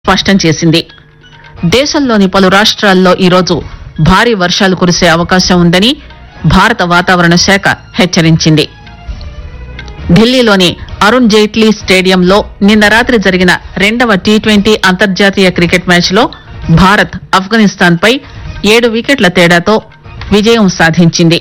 స్పష్టం చేసింది దేశంలోని పలు రాష్ట్రాల్లో ఈరోజు భారీ వర్షాలు కురిసే అవకాశం ఉందని భారత వాతావరణ శాఖ హెచ్చరించింది ఢిల్లీలోని అరుణ్ జైట్లీ స్టేడియంలో నిన్న రాత్రి జరిగిన రెండవ టీ ట్వంటీ అంతర్జాతీయ క్రికెట్ మ్యాచ్లో భారత్ ఆఫ్ఘనిస్తాన్ పై ఏడు వికెట్ల తేడాతో విజయం సాధించింది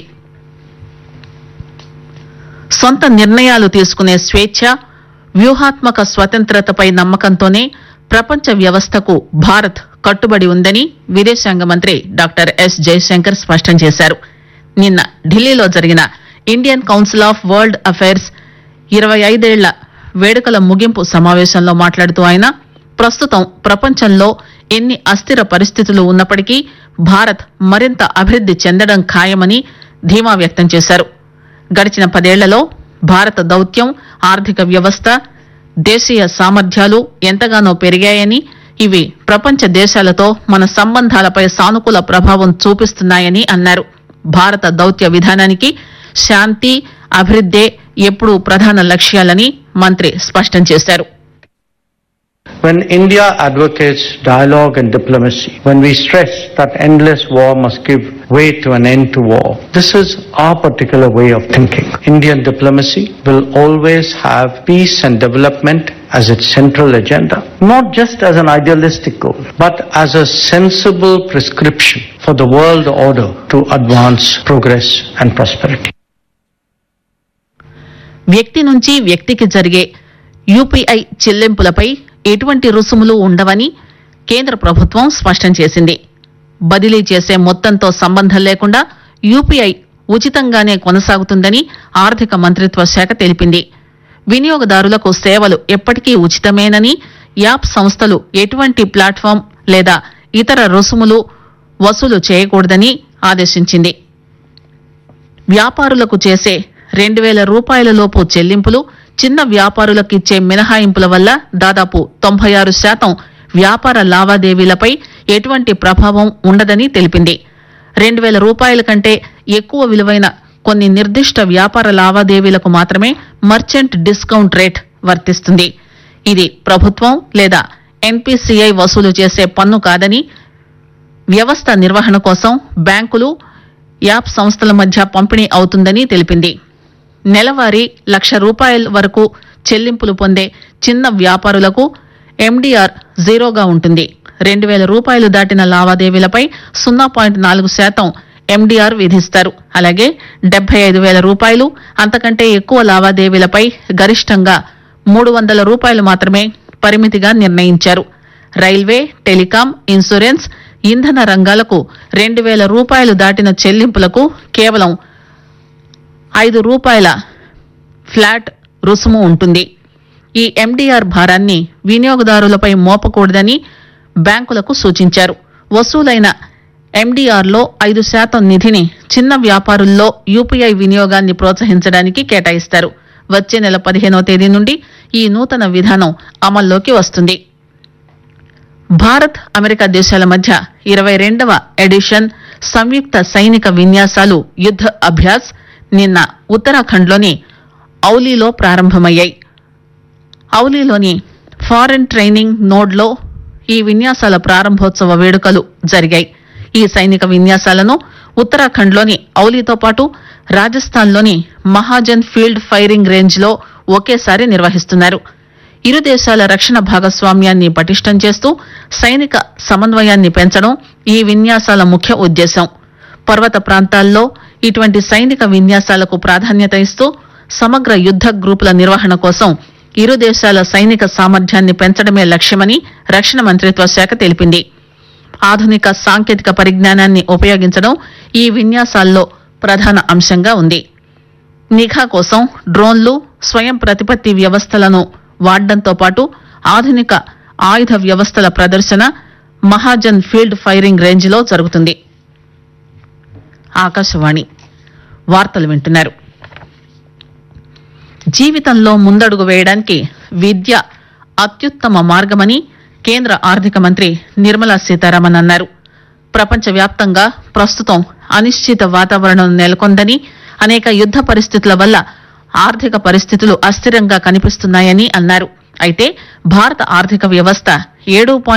సొంత నిర్ణయాలు తీసుకునే స్వేచ్ఛ వ్యూహాత్మక స్వతంత్రతపై నమ్మకంతోనే ప్రపంచ వ్యవస్థకు భారత్ కట్టుబడి ఉందని విదేశాంగ మంత్రి డాక్టర్ ఎస్ జయశంకర్ స్పష్టం చేశారు నిన్న ఢిల్లీలో జరిగిన Indian Council of World Affairs ఇరవై ఐదేళ్ల వేడుకల ముగింపు సమావేశంలో మాట్లాడుతూ ఆయన ప్రస్తుతం ప్రపంచంలో ఎన్ని అస్థిర పరిస్థితులు ఉన్నప్పటికీ భారత్ మరింత అభివృద్ది చెందడం ఖాయమని ధీమా వ్యక్తం చేశారు గడిచిన పదేళ్లలో భారత దౌత్యం ఆర్థిక వ్యవస్థ దేశీయ సామర్థ్యాలు ఎంతగానో పెరిగాయని ఇవి ప్రపంచ దేశాలతో మన సంబంధాలపై సానుకూల ప్రభావం చూపిస్తున్నాయని అన్నారు భారత దౌత్య విధానానికి శాంతి అభివృద్దే ఎప్పుడూ ప్రధాన లక్ష్యాలని మంత్రి స్పష్టం చేశారు When India advocates dialogue and diplomacy, when we stress that endless war must give way to an end to war, this is our particular way of thinking. Indian diplomacy will always have peace and development as its central agenda, not just as an idealistic goal, but as a sensible prescription for the world order to advance progress and prosperity. వ్యక్తి నుంచి వ్యక్తికి జరిగే UPI చెల్లింపులపై ఎటువంటి రుసుములు ఉండవని కేంద్ర ప్రభుత్వం స్పష్టం చేసింది బదిలీ చేసే మొత్తంతో సంబంధం లేకుండా యూపీఐ ఉచితంగానే కొనసాగుతుందని ఆర్థిక మంత్రిత్వ శాఖ తెలిపింది వినియోగదారులకు సేవలు ఎప్పటికీ ఉచితమేనని యాప్ సంస్థలు ఎటువంటి ప్లాట్ఫామ్ లేదా ఇతర రుసుములు వసూలు చేయకూడదని ఆదేశించింది వ్యాపారులకు చేసే రెండు వేల రూపాయల లోపు చెల్లింపులు చిన్న వ్యాపారులకు ఇచ్చే మినహాయింపుల వల్ల దాదాపు తొంభై ఆరు శాతం వ్యాపార లావాదేవీలపై ఎటువంటి ప్రభావం ఉండదని తెలిపింది రెండు వేల రూపాయల కంటే ఎక్కువ విలువైన కొన్ని నిర్దిష్ట వ్యాపార లావాదేవీలకు మాత్రమే మర్చెంట్ డిస్కౌంట్ రేట్ వర్తిస్తుంది ఇది ప్రభుత్వం లేదా ఎన్పిసిఐ వసూలు చేసే పన్ను కాదని వ్యవస్థ నిర్వహణ కోసం బ్యాంకులు యాప్ సంస్థల మధ్య పంపిణీ అవుతుందని తెలిపింది నెలవారీ లక్ష రూపాయల వరకు చెల్లింపులు పొందే చిన్న వ్యాపారులకు ఎండీఆర్ జీరోగా ఉంటుంది రెండు వేల రూపాయలు దాటిన లావాదేవీలపై సున్నా పాయింట్ నాలుగు శాతం ఎండీఆర్ విధిస్తారు అలాగే డెబ్బై ఐదు వేల రూపాయలు అంతకంటే ఎక్కువ లావాదేవీలపై గరిష్టంగా మూడు వందల రూపాయలు మాత్రమే పరిమితిగా నిర్ణయించారు రైల్వే టెలికాం ఇన్సూరెన్స్ ఇంధన రంగాలకు రెండు వేల రూపాయలు దాటిన చెల్లింపులకు కేవలం ఐదు రూపాయల ఫ్లాట్ రుసుము ఉంటుంది ఈ ఎండీఆర్ భారాన్ని వినియోగదారులపై మోపకూడదని బ్యాంకులకు సూచించారు వసూలైన ఎండీఆర్లో ఐదు శాతం నిధిని చిన్న వ్యాపారుల్లో యూపీఐ వినియోగాన్ని ప్రోత్సహించడానికి కేటాయిస్తారు వచ్చే నెల పదిహేనో తేదీ నుండి ఈ నూతన విధానం అమల్లోకి వస్తుంది భారత్ అమెరికా దేశాల మధ్య ఇరవై రెండవ ఎడిషన్ సంయుక్త సైనిక విన్యాసాలు యుద్ధ అభ్యాస్ నిన్న ఉత్తరాఖండ్లోని ఔలీలో ప్రారంభమయ్యాయి ఔలీలోని ఫారెన్ ట్రైనింగ్ నోడ్లో ఈ విన్యాసాల ప్రారంభోత్సవ వేడుకలు జరిగాయి ఈ సైనిక విన్యాసాలను ఉత్తరాఖండ్లోని ఔలీతో పాటు రాజస్థాన్లోని మహాజన్ ఫీల్డ్ ఫైరింగ్ రేంజ్లో ఒకేసారి నిర్వహిస్తున్నారు ఇరు దేశాల రక్షణ భాగస్వామ్యాన్ని పటిష్టం చేస్తూ సైనిక సమన్వయాన్ని పెంచడం ఈ విన్యాసాల ముఖ్య ఉద్దేశం పర్వత ప్రాంతాల్లో ఇటువంటి సైనిక విన్యాసాలకు ప్రాధాన్యత ఇస్తూ సమగ్ర యుద్ధ గ్రూపుల నిర్వహణ కోసం ఇరు దేశాల సైనిక సామర్థ్యాన్ని పెంచడమే లక్ష్యమని రక్షణ మంత్రిత్వ శాఖ తెలిపింది ఆధునిక సాంకేతిక పరిజ్ఞానాన్ని ఉపయోగించడం ఈ విన్యాసాల్లో ప్రధాన అంశంగా ఉంది నిఘా కోసం డ్రోన్లు స్వయం ప్రతిపత్తి వ్యవస్థలను వాడడంతో పాటు ఆధునిక ఆయుధ వ్యవస్థల ప్రదర్శన మహాజన్ ఫీల్డ్ ఫైరింగ్ రేంజ్లో జరుగుతుంది ఆకాశవాణి వార్తలు వింటున్నారు జీవితంలో ముందడుగు వేయడానికి విద్య అత్యుత్తమ మార్గమని కేంద్ర ఆర్థిక మంత్రి నిర్మలా సీతారామన్ అన్నారు ప్రపంచవ్యాప్తంగా ప్రస్తుతం అనిశ్చిత వాతావరణం నెలకొందని అనేక యుద్ధ పరిస్థితుల వల్ల ఆర్థిక పరిస్థితులు అస్థిరంగా కనిపిస్తున్నాయని అన్నారు అయితే భారత ఆర్థిక వ్యవస్థ ఏడు